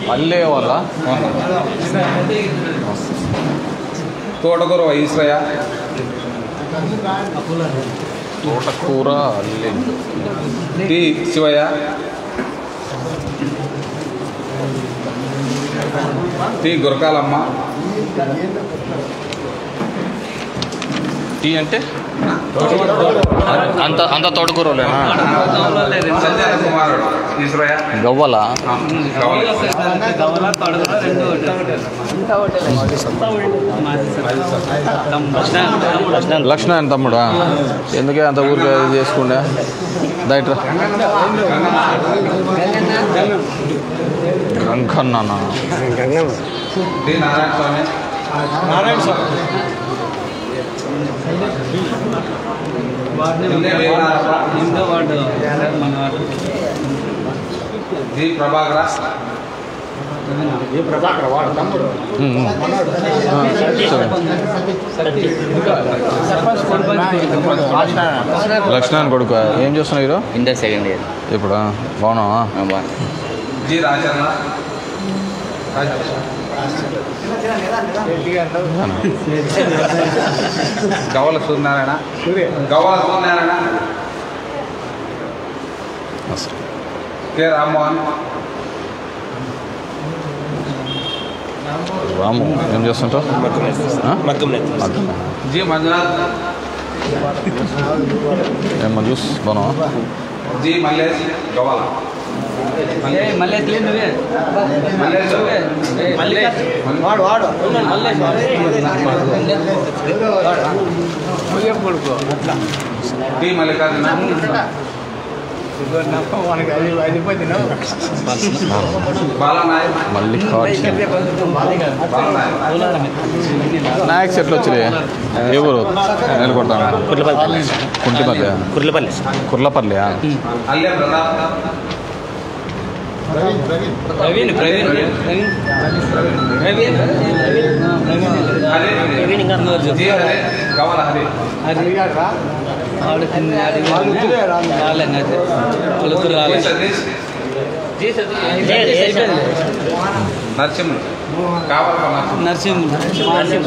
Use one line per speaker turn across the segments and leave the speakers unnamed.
పల్లె వాళ్ళ
తోటకూర ఈశ్వరయ్య
తోటకూర అల్లె
T Sivayya T Gurakalamma
T అంటే అంత అంత తోటకూరలేనా
సంజయ్ కుమారుడు ఈశ్వరయ్య
గవ్వల లక్ష్మణ తమ్ముడా ఎందుకే అంత ఊరికే ఇది చేసుకుండే దయట్రా గంకన్న
టి నారాయణ స్వామి
నారాయణ స్వామి
ఎన్నే వేణారప్ప
ఎనిమిదో వార్డు మన వార్డు
జి ప్రభాకర
లక్ష్మణ్ కొడుకు ఏం చేస్తున్నావు ఈరో
ఇంటర్ సెకండ్ ఇయర్
ఇప్పుడు బాగున్నావా
జి రాజన్న గవల సూర్యనారాయణ గవల సూర్యనారాయణ కె రామ్మోహన్
రాము ఏం చేస్తుంటావు ఆ? మగ్గమే.
జి మంజునాథ్
ఏమో జ్యూస్ బాగున్నావా
జి మల్లేష్ గవల
మళ్ళీ ఎట్లేదు నువ్వే
మల్లేష్
మళ్ళీ
వాడు వాడు
మళ్ళీ
టి మల్లికార్జున
మనకి అది అయిపోయింది
బాలనాయక్
మల్లికార్జున
బాలనాయక్
స్నాక్స్ ఎట్లా వచ్చినాయి ఏ ఊరు నేను కొడతాను
కుర్లపల్లి
కుంటిపల్లి
కుర్లపల్లి
కుర్లపల్లి
అల్లె ప్రతాప్
ప్రవీణ్ ప్రవీణ్ ప్రవీణ్ ప్రవీణ్
హరి
ప్రవీణ్ ఇంకా
జి హరి గవల హరి
ఆవిడ కింద రాలే కొలుతురు
జి
రాలే
సతీష్
అయిపోయింది
నరసింహుడు కావల నరసింహుడు
నరసింహ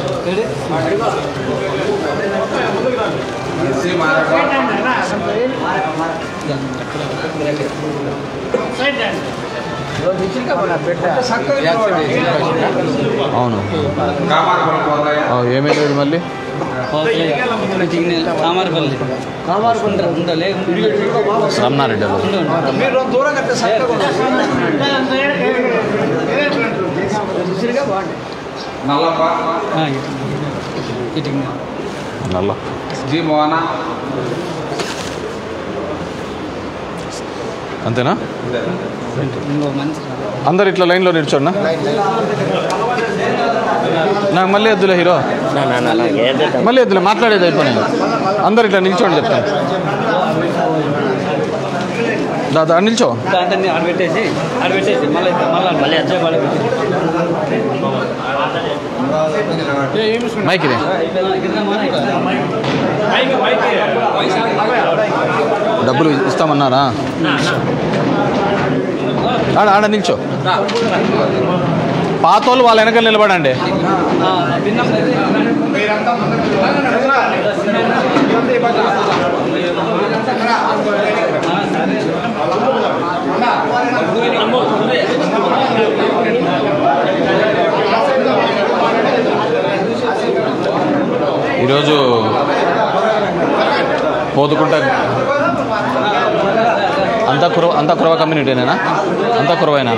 సి మారప్ప
అవును
కామారపురం పోతాయ
ఆ, ఏమైంది మళ్ళీ
కామారపల్లి కామారపల్లి ఉండలే
రమణారెడ్డి వాళ్ళు.
మీరు దూరం కట్టే
నల్లప్ప
ఇటు
నల్ల
జి మోహన
అంతేనా
ఇంకో మంచి
అందరు ఇట్లా లైన్లో నిల్చోండి నాకు మళ్ళీ వద్దులే హీరో మళ్ళీ వద్దులే మాట్లాడేది అయిపోయింది అందరు ఇట్లా నిల్చోండి చెప్తాను దాదా నిల్చో
దాంట్లో ఆడ పెట్టేసి ఆడ పెట్టేసి మళ్ళీ మళ్ళీ మళ్ళీ మళ్ళీ
మైక్ ఇది డబ్బులు ఇస్తామన్నారా ఆడ ఆడ నిల్చో పాతోళ్ళు వాళ్ళ వెనకాల నిలబడండి ఈరోజు పోతుకుంట అంతా కురవ అంతా కురవ కమ్యూనిటీనేనా అంతా కురవైనా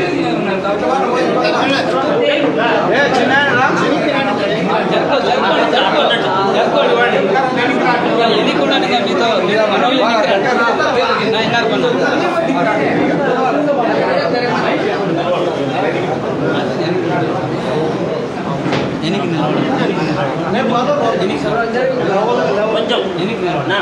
ఇది కూడా మీతో మనోళ్ళు నా ఇన్నారు పన్నా ఎనికి కొంచెం ఎనికి నిలబడు.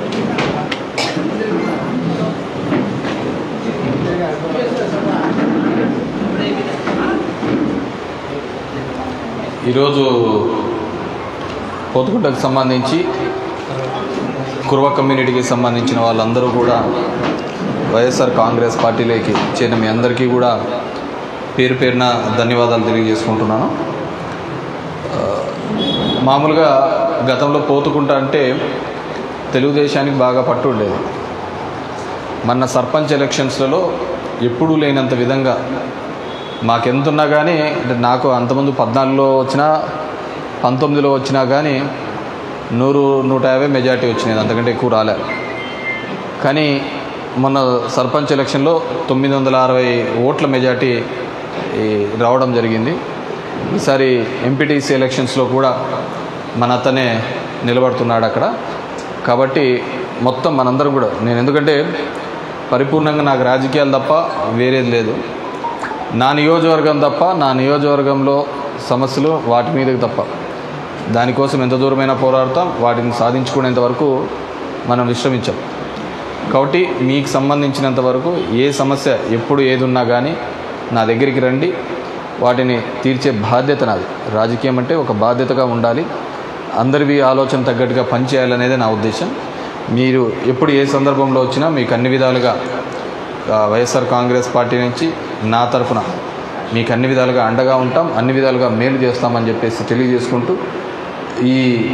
ఈరోజు పోతుకుంటకు సంబంధించి కుర్వ కమ్యూనిటీకి సంబంధించిన వాళ్ళందరూ కూడా వైఎస్ఆర్ కాంగ్రెస్ పార్టీలోకి చేరిన మీ అందరికీ కూడా పేరు పేరున ధన్యవాదాలు తెలియజేసుకుంటున్నాను ఆ, మామూలుగా గతంలో పోతుకుంటా అంటే తెలుగుదేశానికి బాగా పట్టు ఉండేది మొన్న సర్పంచ్ ఎలక్షన్స్లలో ఎప్పుడూ లేనంత విధంగా మాకెంతున్నా కానీ అంటే నాకు అంతకుముందు పద్నాలుగులో వచ్చినా పంతొమ్మిదిలో వచ్చినా కానీ నూరు నూట యాభై మెజార్టీ వచ్చినాయి అంతకంటే ఎక్కువ రాలే కానీ మొన్న సర్పంచ్ ఎలక్షన్లో తొమ్మిది వందల అరవై ఓట్ల మెజార్టీ ఈ, రావడం జరిగింది ఈసారి ఎంపీటీసీ ఎలక్షన్స్లో కూడా మన అతనే నిలబడుతున్నాడు అక్కడ కాబట్టి మొత్తం మనందరం కూడా నేను ఎందుకంటే పరిపూర్ణంగా నాకు రాజకీయాలు తప్ప వేరేది లేదు నా నియోజకవర్గం తప్ప నా నియోజకవర్గంలో సమస్యలు వాటి మీదకి తప్ప దానికోసం ఎంత దూరమైనా పోరాడతాం వాటిని సాధించుకునేంత వరకు మనం విశ్రమించాం కాబట్టి మీకు సంబంధించినంత వరకు ఏ సమస్య ఎప్పుడు ఏది ఉన్నా కానీ నా దగ్గరికి రండి వాటిని తీర్చే బాధ్యత నాది రాజకీయం అంటే ఒక బాధ్యతగా ఉండాలి అందరివి ఆలోచన తగ్గట్టుగా పనిచేయాలనేదే నా ఉద్దేశం మీరు ఎప్పుడు ఏ సందర్భంలో వచ్చినా మీకు అన్ని విధాలుగా ఆ, వైఎస్ఆర్ కాంగ్రెస్ పార్టీ నుంచి నా తరఫున మీకు అన్ని విధాలుగా అండగా ఉంటాం అన్ని విధాలుగా మేలు చేస్తామని చెప్పేసి తెలియజేసుకుంటూ ఈ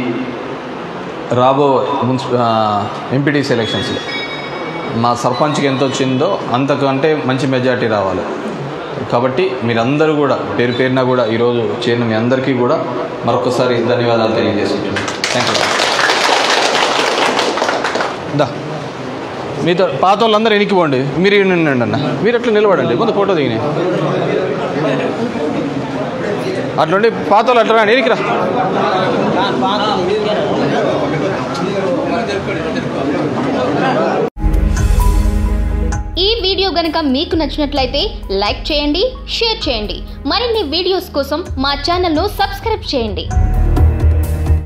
రాబో మున్సి ఎంపీటీసీ ఎలక్షన్స్లో మా సర్పంచ్కి ఎంత వచ్చిందో అంతకంటే మంచి మెజార్టీ రావాలి కాబట్టి మీరందరూ కూడా పేరు పేరున కూడా ఈరోజు చేరిన మీ అందరికీ కూడా మరొకసారి ధన్యవాదాలు తెలియజేసుకుంటున్నాను థ్యాంక్ యూ దా మీతో పాత వాళ్ళందరూ వెనక్కి పోండి మీరు ఈడ ఉండండి అన్న మీరు అట్లా నిలబడండి కొంత ఫోటో దిగినాయి అట్లుండి పాత వాళ్ళు అట్లా రండి ఎనికి రా
ఈ వీడియో గనక మీకు నచ్చినట్లయితే లైక్ చేయండి షేర్ చేయండి మరిన్ని వీడియోస్ కోసం మా ఛానల్ను సబ్స్క్రైబ్ చేయండి